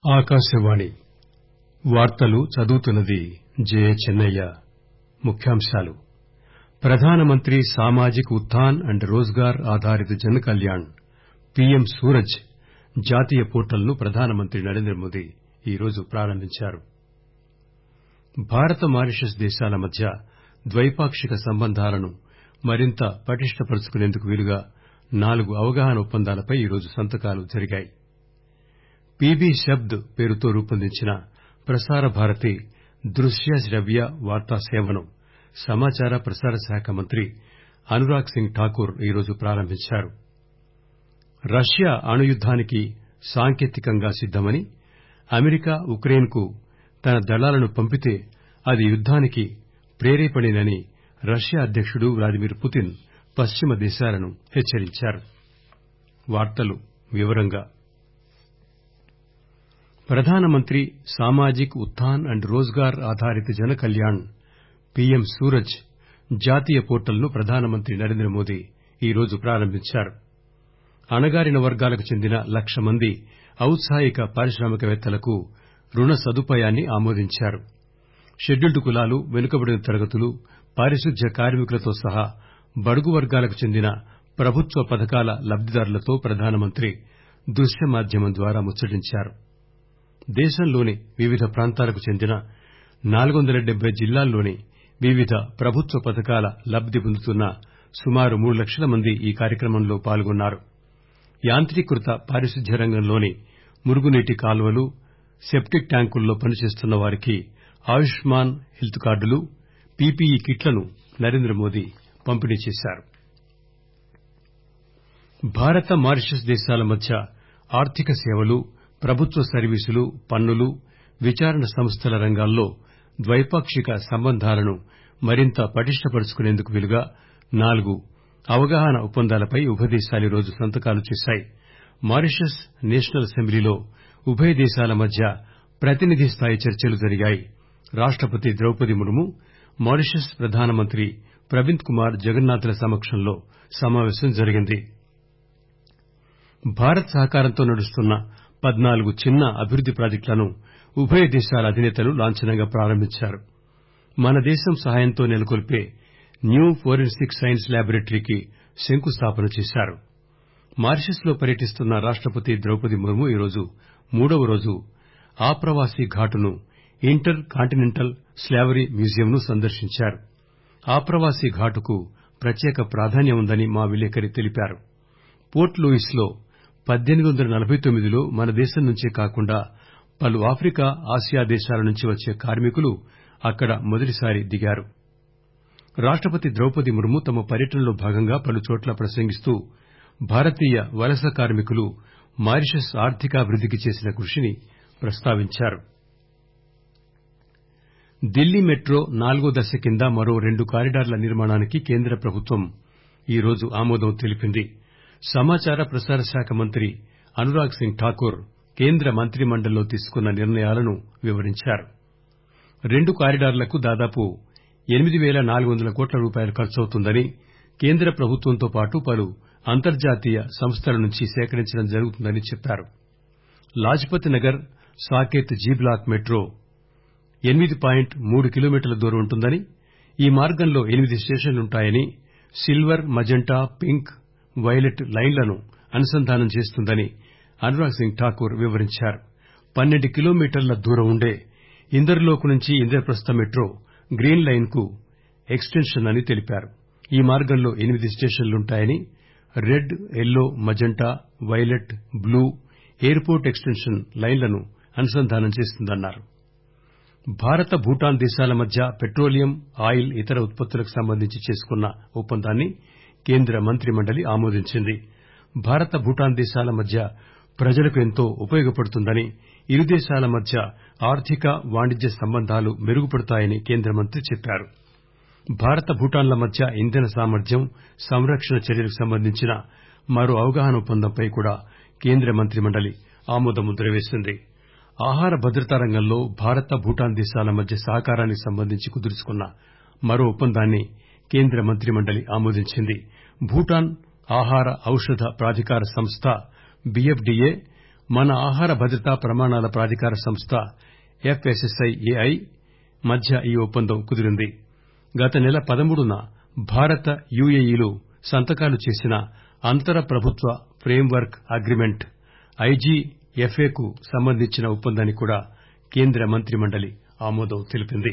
ఆకాశవాణి వార్తలు చదువుతున్నది జయచెన్నయ్య ముఖ్యాంశాలు ప్రధానమంత్రి సామాజిక్ ఉత్థాన్ అండ్ రోజ్గార్ ఆధారిత్ జన్ కల్యాణ్ పీఎం సూరజ్ జాతీయ పోర్టల్ ను ప్రధానమంత్రి నరేంద్రమోదీ ఈరోజు ప్రారంభించారు భారత్ మారిషస్ దేశాల మధ్య ద్వైపాక్షిక సంబంధాలను మరింత పటిష్టపర్చుకునేందుకు వీలుగా నాలుగు అవగాహన ఒప్పందాలపై ఈరోజు సంతకాలు జరిగాయి పీబీ శబ్ద్ పేరుతో రూపొందించిన ప్రసార భారతి దృశ్య శ్రవ్య వార్తా సేవను సమాచార ప్రసార శాఖ మంత్రి అనురాగ్ సింగ్ ఠాకూర్ ఈరోజు ప్రారంభించారు రష్యా అణుయుద్దానికి సాంకేతికంగా సిద్దమని అమెరికా ఉక్రెయిన్ కు తన దళాలను పంపితే అది యుద్దానికి ప్రేరేపణేనని రష్యా అధ్యకుడు వ్లాదిమిర్ పుతిన్ పశ్చిమ దేశాలను హెచ్చరించారు ప్రధానమంత్రి సామాజిక్ ఉత్థాన్ అండ్ రోజ్గార్ ఆధారిత్ జన్ కల్యాణ్ పీఎం సూరజ్ జాతీయ పోర్టల్ ను ప్రధానమంత్రి నరేంద్రమోదీ ఈరోజు ప్రారంభించారు అణగారిన వర్గాలకు చెందిన లక్ష మంది ఔత్సాహిక పారిశ్రామికవేత్తలకు రుణ సదుపాయాన్ని ఆమోదించారు షెడ్యూల్డ్ కులాలు వెనుకబడిన తరగతులు పారిశుద్ధ్య కార్మికులతో సహా బడుగు వర్గాలకు చెందిన ప్రభుత్వ పథకాల లబ్దిదారులతో ప్రధానమంత్రి దృశ్య మాధ్యమం ద్వారా ముచ్చటించారు దేశంలోని వివిధ ప్రాంతాలకు చెందిన నాలుగొందల డెబ్బై జిల్లాల్లోని వివిధ ప్రభుత్వ పథకాల లబ్ది పొందుతున్న సుమారు మూడు లక్షల మంది ఈ కార్యక్రమంలో పాల్గొన్నారు యాంత్రీకృత పారిశుద్ధ్య రంగంలోని మురుగునీటి కాల్వలు సెప్టిక్ ట్యాంకుల్లో పనిచేస్తున్న వారికి ఆయుష్మాన్ హెల్త్ కార్డులు పీపీఈ కిట్లను నరేంద్రమోదీ పంపిణీ చేశారు భారత మారిషస్ దేశాల మధ్య ఆర్థిక సేవలు ప్రభుత్వ సర్వీసులు పన్నులు విచారణ సంస్థల రంగాల్లో ద్వైపాక్షిక సంబంధాలను మరింత పటిష్టపర్చుకునేందుకు వీలుగా నాలుగు అవగాహన ఒప్పందాలపై ఉభయ దేశాలు ఈరోజు సంతకాలు చేశాయి మారిషస్ నేషనల్ అసెంబ్లీలో ఉభయ దేశాల మధ్య ప్రతినిధి స్థాయి చర్చలు జరిగాయి రాష్టపతి ద్రౌపది ముర్ము మారిషస్ ప్రధానమంత్రి ప్రవింద్ కుమార్ జగన్నాథ్ ల సమక్షంలో సమావేశం జరిగింది భారత్ సహకారంతో నడుస్తున్న పద్నాలుగు చిన్న అభివృద్ది ప్రాజెక్టులను ఉభయ దేశాల అధినేతలు లాంఛనంగా ప్రారంభించారు మన దేశం సహాయంతో నెలకొల్పే న్యూ ఫోరెన్సిక్ సైన్స్ ల్యాబొరేటరీకి శంకుస్థాపన చేశారు మారిషస్ లో పర్యటిస్తున్న రాష్టపతి ద్రౌపది ముర్ము ఈరోజు మూడవ రోజు ఆప్రవాసీ ఘాటును ఇంటర్ కాంటినెంటల్ స్లావరీ మ్యూజియంను సందర్శించారు ఆప్రవాసీ ఘాటుకు ప్రత్యేక ప్రాధాన్యం ఉందని మా విలేకరి తెలిపారు పోర్ట్ లూయిస్ లో పద్దెనిమిది వందల నలబై తొమ్మిదిలో మన దేశం నుంచే కాకుండా పలు ఆఫ్రికా ఆసియా దేశాల నుంచి వచ్చే కార్మికులు అక్కడ మొదటిసారి దిగారు రాష్టపతి ద్రౌపది ముర్ము తమ పర్యటనలో భాగంగా పలుచోట్ల ప్రసంగిస్తూ భారతీయ వలస కార్మికులు మారిషస్ ఆర్థికాభివృద్దికి చేసిన కృషిని ప్రస్తావించారు ఢిల్లీ మెట్రో నాలుగో దశ కింద మరో రెండు కారిడార్ల నిర్మాణానికి కేంద్ర ప్రభుత్వం ఈరోజు ఆమోదం తెలిపింది సమాచార ప్రసార శాఖ మంత్రి అనురాగ్ సింగ్ ఠాకూర్ కేంద్ర మంత్రిమండలిలో తీసుకున్న నిర్ణయాలను వివరించారు రెండు కారిడార్లకు దాదాపు ఎనిమిది పేల నాలుగు వందల కోట్ల రూపాయలు ఖర్చవుతుందని కేంద్ర ప్రభుత్వంతో పాటు పలు అంతర్జాతీయ సంస్థల నుంచి సేకరించడం జరుగుతుందని చెప్పారు Lajpat Nagar Saket G block metro ఎనిమిది పాయింట్ మూడు కిలోమీటర్ల దూరం ఉంటుందని ఈ మార్గంలో ఎనిమిది స్టేషన్లుంటాయని సిల్వర్ మజంటా పింక్ వైలెట్ లైన్లను అనుసంధానం చేస్తుందని అనురాగ్ సింగ్ ఠాకూర్ వివరించారు పన్నెండు కిలోమీటర్ల దూరం ఉండే ఇందర్లోక్ నుంచి ఇంద్రప్రస్థ మెట్రో గ్రీన్ లైన్ కు ఎక్స్టెన్షన్ అని తెలిపారు ఈ మార్గంలో ఎనిమిది స్టేషన్లుంటాయని red yellow magenta violet blue airport extension లైన్లను అనుసంధానం చేస్తుందన్నారు భారత భూటాన్ దేశాల మధ్య పెట్రోలియం ఆయిల్ ఇతర ఉత్పత్తులకు సంబంధించి చేసుకున్న ఒప్పందాన్ని కేంద్ర మంత్రిమండలి ఆమోదించింది భారత భూటాన్ దేశాల మధ్య ప్రజలకు ఎంతో ఉపయోగపడుతుందని ఇరు దేశాల మధ్య ఆర్థిక వాణిజ్య సంబంధాలు మెరుగుపడతాయని కేంద్ర మంత్రి చెప్పారు భారత భూటాన్ల మధ్య ఇంధన సామర్థ్యం సంరక్షణ చర్యలకు సంబంధించిన మరో అవగాహన ఒప్పందంపై కూడా కేంద్ర మంత్రిమండలి ఆమోదముద్ర వేసింది ఆహార భద్రతా రంగంలో భారత భూటాన్ దేశాల మధ్య సహకారానికి సంబంధించి కుదుర్చుకున్న మరో ఒప్పందాన్ని కేంద్ర మంత్రిమండలి ఆమోదించింది భూటాన్ ఆహార ఔషధ ప్రాధికార సంస్థ బీఎఫ్డీఏ మన ఆహార భద్రతా ప్రమాణాల ప్రాధికార సంస్థ ఎఫ్ఎస్ఎస్ఐఏఐ మధ్య ఈ ఒప్పందం కుదిరింది గత నెల పదమూడున భారత్ యుఎఇలు సంతకాలు చేసిన అంతర ప్రభుత్వ ఫ్రేమ్ వర్క్ అగ్రిమెంట్ ఐజిఎఫ్ఎకు సంబంధించిన ఒప్పందానికి కూడా కేంద్ర మంత్రిమండలి ఆమోదం తెలిపింది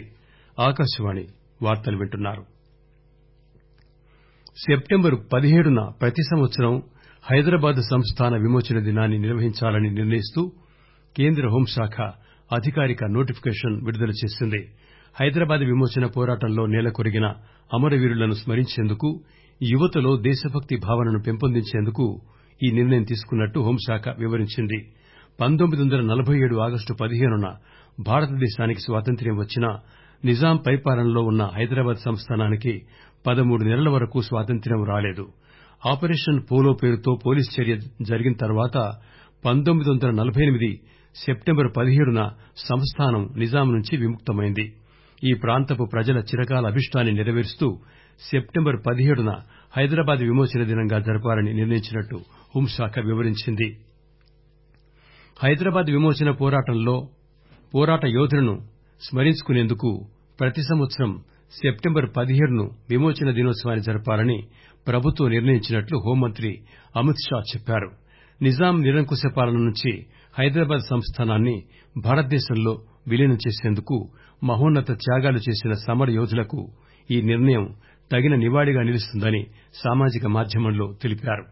సెప్టెంబరు పదిహేడున ప్రతి సంవత్సరం హైదరాబాద్ సంస్థాన విమోచన దినాన్ని నిర్వహించాలని నిర్ణయిస్తూ కేంద్ర హోంశాఖ అధికారిక నోటిఫికేషన్ విడుదల చేసింది హైదరాబాద్ విమోచన పోరాటంలో నేలకొరిగిన అమరవీరులను స్మరించేందుకు యువతలో దేశభక్తి భావనను పెంపొందించేందుకు ఈ నిర్ణయం తీసుకున్నట్టు హోంశాఖ వివరించింది ఆగస్టు పదిహేనున భారతదేశానికి స్వాతంత్ర్యం వచ్చినా నిజాం పరిపాలనలో ఉన్న హైదరాబాద్ సంస్థానానికి పదమూడు నెలల వరకు స్వాతంత్ర్యం రాలేదు ఆపరేషన్ పోలో పేరుతో పోలీసు చర్య జరిగిన తర్వాత సెప్టెంబరు పదిహేడున సంస్థానం నిజాం నుంచి విముక్తమైంది ఈ ప్రాంతపు ప్రజల చిరకాల అభిష్టాన్ని నెరవేరుస్తూ సెప్టెంబరు పదిహేడున హైదరాబాద్ విమోచన దినంగా జరపాలని నిర్ణయించినట్టు హోంశాఖ వివరించింది హైదరాబాద్ విమోచన పోరాటంలో పోరాట యోధులను స్మరించుకునేందుకు ప్రతి సంవత్సరం సెప్టెంబరు పదిహేడును విమోచన దినోత్సవాన్ని జరపాలని ప్రభుత్వం నిర్ణయించినట్లు హోంమంత్రి అమిత్ షా చెప్పారు నిజాం నిరంకుశ పాలన నుంచి హైదరాబాద్ సంస్థానాన్ని భారతదేశంలో విలీనం చేసేందుకు మహోన్నత త్యాగాలు చేసిన సమర యోధులకు ఈ నిర్ణయం తగిన నివాళిగా నిలుస్తుందని సామాజిక మాధ్యమంలో తెలిపారు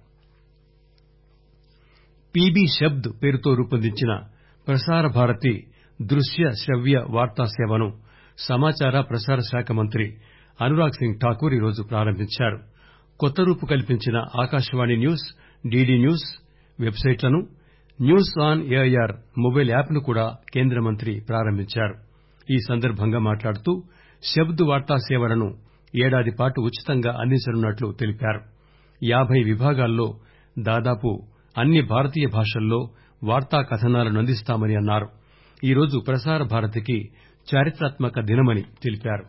పీబీ శబ్ద్ పేరుతో రూపొందించిన ప్రసార భారతి దృశ్య శ్రవ్య వార్తా సేవను సమాచార ప్రసార శాఖ మంత్రి అనురాగ్ సింగ్ ఠాకూర్ ఈరోజు ప్రారంభించారు కొత్త రూపు కల్పించిన ఆకాశవాణి న్యూస్ డీడీ న్యూస్ వెబ్సైట్లను news on AIR mobile app ను కూడా కేంద్ర మంత్రి ప్రారంభించారు ఈ సందర్భంగా మాట్లాడుతూ శబ్ద్ వార్తా సేవలను ఏడాది పాటు ఉచితంగా అందించనున్నట్లు తెలిపారు యాబై విభాగాల్లో దాదాపు అన్ని భారతీయ భాషల్లో వార్తా కథనాలను అందిస్తామని అన్నారు ఈరోజు ప్రసార భారతికి చారిత్రాత్మక దినమని తెలిపారు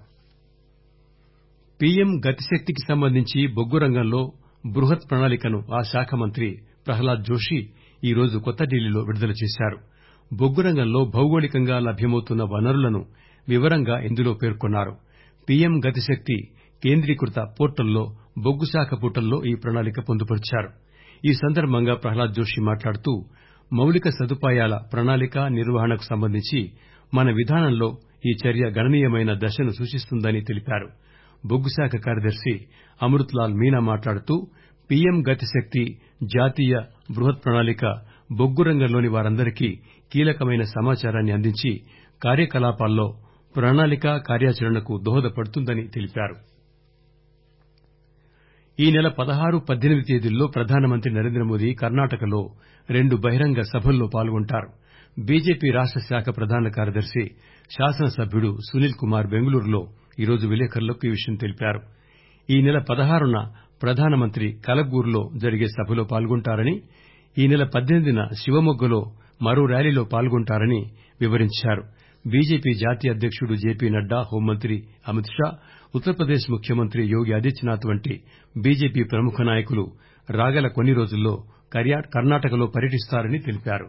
పీఎం గతిశక్తికి సంబంధించి బొగ్గు రంగంలో బృహత్ ప్రణాళికను ఆ శాఖ మంత్రి ప్రహ్లాద్ జోషి ఈరోజు కొత్త ఢిల్లీలో విడుదల చేశారు బొగ్గు రంగంలో భౌగోళికంగా లభ్యమవుతున్న వనరులను వివరంగా ఇందులో పేర్కొన్నారు పీఎం గతిశక్తి కేంద్రీకృత పోర్టల్లో బొగ్గు శాఖ పుటల్లో ఈ ప్రణాళిక పొందుపర్చారు ఈ సందర్భంగా ప్రహ్లాద్ జోషి మాట్లాడుతూ మౌలిక సదుపాయాల ప్రణాళిక నిర్వహణకు సంబంధించి మన విధానంలో ఈ చర్య గణనీయమైన దశను సూచిస్తుందని తెలిపారు బొగ్గు శాఖ కార్యదర్శి అమృత్ లాల్ మీనా మాట్లాడుతూ పీఎం గతిశక్తి జాతీయ బృహత్ ప్రణాళిక బొగ్గు రంగంలోని వారందరికీ కీలకమైన సమాచారాన్ని అందించి కార్యకలాపాల్లో ప్రణాళిక కార్యాచరణకు దోహదపడుతుందని తెలిపారు ఈ నెల పదహారు పద్దెనిమిది తేదీల్లో ప్రధానమంత్రి నరేంద్రమోదీ కర్ణాటకలో రెండు బహిరంగ సభల్లో పాల్గొంటారు బీజేపీ రాష్ట శాఖ ప్రధాన కార్యదర్శి శాసనసభ్యుడు సునీల్ కుమార్ బెంగళూరులో ఈరోజు విలేకరులకు ఈ విషయం తెలిపారు ఈ నెల పదహారున ప్రధానమంత్రి కలబ్బూర్లో జరిగే సభలో పాల్గొంటారని ఈ నెల పద్దెనిమిదిన శివమొగ్గలో మరో ర్యాలీలో పాల్గొంటారని వివరించారు బీజేపీ జాతీయ అధ్యకుడు జేపీ నడ్డా హోంమంత్రి అమిత్ షా ఉత్తరప్రదేశ్ ముఖ్యమంత్రి యోగి ఆదిత్యనాథ్ వంటి బీజేపీ ప్రముఖ నాయకులు రాగల కొన్ని రోజుల్లో కర్ణాటకలో పర్యటిస్తారని తెలిపారు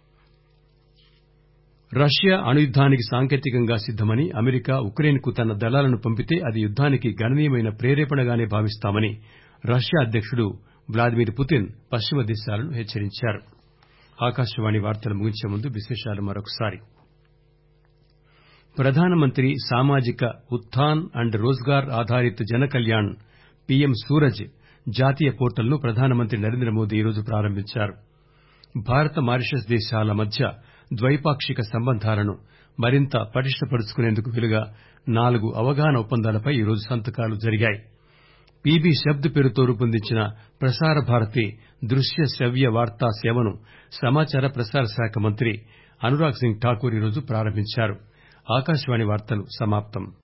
రష్యా అణుయుద్దానికి సాంకేతికంగా సిద్దమని అమెరికా ఉక్రెయిన్ కు తన దళాలను పంపితే అది యుద్దానికి గణనీయమైన ప్రేరేపణగానే భావిస్తామని రష్యా అధ్యకుడు వ్లాదిమిర్ పుతిన్ పశ్చిమ దేశాలను హెచ్చరించారు ఆకాశవాణి వార్తలు ముగించే ముందు విశేషాలు మరొకసారి ప్రధానమంత్రి సామాజిక ఉత్థాన్ అండ్ రోజ్గార్ ఆధారిత్ జన కల్యాణ్ పీఎం సూరజ్ జాతీయ పోర్టల్ ను ప్రధానమంత్రి నరేంద్రమోదీ ఈరోజు ప్రారంభించారు భారత మారిషస్ దేశాల మధ్య ద్వైపాక్షిక సంబంధాలను మరింత పటిష్టపరుచుకునేందుకు వీలుగా నాలుగు అవగాహన ఒప్పందాలపై ఈరోజు సంతకాలు జరిగాయి పీబీ శబ్ద్ పేరుతో రూపొందించిన ప్రసార భారతి దృశ్య శ్రవ్య వార్తా సేవను సమాచార ప్రసార శాఖ మంత్రి అనురాగ్ సింగ్ ఠాకూర్ ఈరోజు ప్రారంభించారు ఆకాశవాణి వార్తలు సమాప్తం